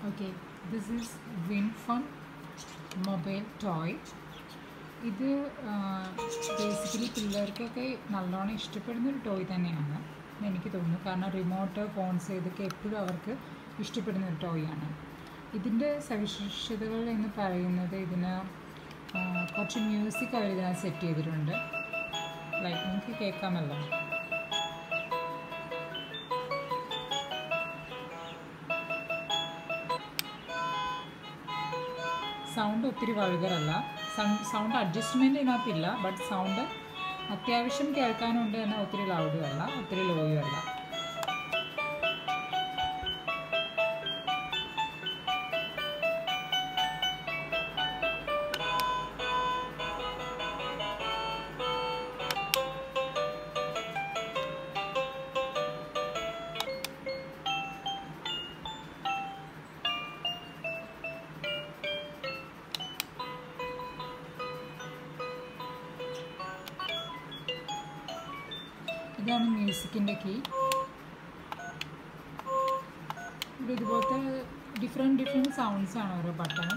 okay this is Winfun mobile toy ഇത് basically പിള്ളേർക്കൊക്കെ നല്ലോണം ഇഷ്ടപ്പെടുന്ന ഒരു ടോയ് തന്നെയാണ് എന്ന് എനിക്ക് തോന്നുന്നു കാരണം റിമോട്ട് ഫോൺസ് ഇതൊക്കെ എപ്പോഴും അവർക്ക് ഇഷ്ടപ്പെടുന്ന ഒരു ടോയ് ആണ് ഇതിൻ്റെ സവിശേഷതകൾ എന്ന് പറയുന്നത് ഇതിന് ആ, കുറച്ച് മ്യൂസിക് അവർ ഇതിനകത്ത് സെറ്റ് ചെയ്തിട്ടുണ്ട് ലൈക്ക് നിങ്ങൾക്ക് കേൾക്കാമല്ലോ സൗണ്ട് ഒത്തിരി വൾഗറല്ല സൗണ്ട് അഡ്ജസ്റ്റ്മെൻറ്റ് ഇതിനകത്തില്ല ബട്ട് സൗണ്ട് അത്യാവശ്യം കേൾക്കാനുണ്ട് എന്നാൽ ഒത്തിരി ലൗഡും അല്ല ഒത്തിരി ലോയും അല്ല ഇതാണ് മ്യൂസിക്കിൻ്റെ കീ ഇവിടെ ഇതുപോലത്തെ ഡിഫറെൻറ്റ് ഡിഫറെൻറ്റ് സൗണ്ട്സ് ആണ് ഓരോ ബട്ടണും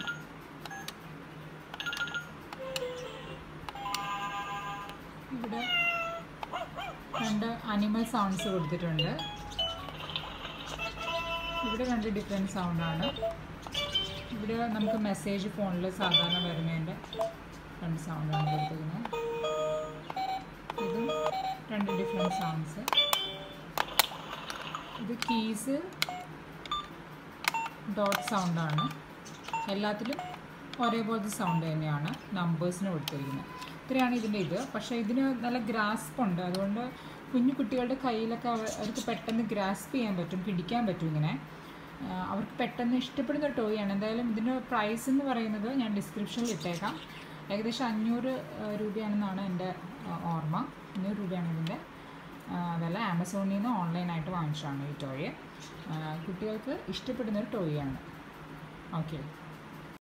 ഇവിടെ രണ്ട് അനിമൽ സൗണ്ട്സ് കൊടുത്തിട്ടുണ്ട് ഇവിടെ രണ്ട് ഡിഫറെൻറ്റ് സൗണ്ടാണ് ഇവിടെ നമുക്ക് മെസ്സേജ് ഫോണിൽ സാധാരണ വരുന്നതിൻ്റെ രണ്ട് സൗണ്ടാണ് കൊടുത്തിരിക്കുന്നത് ഇതും രണ്ട് ഡിഫറെൻറ്റ് സൗണ്ട്സ് ഇത് കീസ് ഡോട്ട് സൗണ്ടാണ് എല്ലാത്തിലും ഒരേപോലത്തെ സൗണ്ട് തന്നെയാണ് നമ്പേഴ്സിന് കൊടുത്തിരിക്കുന്നത് ഇത്രയാണ് ഇതിൻ്റെ ഇത് പക്ഷേ ഇതിന് നല്ല ഗ്രാസ്പ് ഉണ്ട് അതുകൊണ്ട് കുഞ്ഞു കുട്ടികളുടെ കയ്യിലൊക്കെ അവ- അവർക്ക് പെട്ടെന്ന് ഗ്രാസ്പ് ചെയ്യാൻ പറ്റും പിടിക്കാൻ പറ്റും ഇങ്ങനെ ആ, അവർക്ക് പെട്ടെന്ന് ഇഷ്ടപ്പെടുന്ന ഒരു ടോയ് ആണ് എന്തായാലും ഇതിൻ്റെ പ്രൈസ് എന്ന് പറയുന്നത് ഞാൻ ഡിസ്ക്രിപ്ഷനിൽ ഇട്ടേക്കാം ഏകദേശം അഞ്ഞൂറ് ആ, രൂപയാണെന്നാണ് എൻ്റെ ആ, ഓർമ്മ അഞ്ഞൂറ് രൂപയാണ് ഇതിൻ്റെ ആ, വില ആമസോണിൽ നിന്ന് ഓൺലൈനായിട്ട് വാങ്ങിച്ചതാണ് ഈ ടോയ് കുട്ടികൾക്ക് ഇഷ്ടപ്പെടുന്ന ഒരു ടോയ് ആണ് ഓക്കെ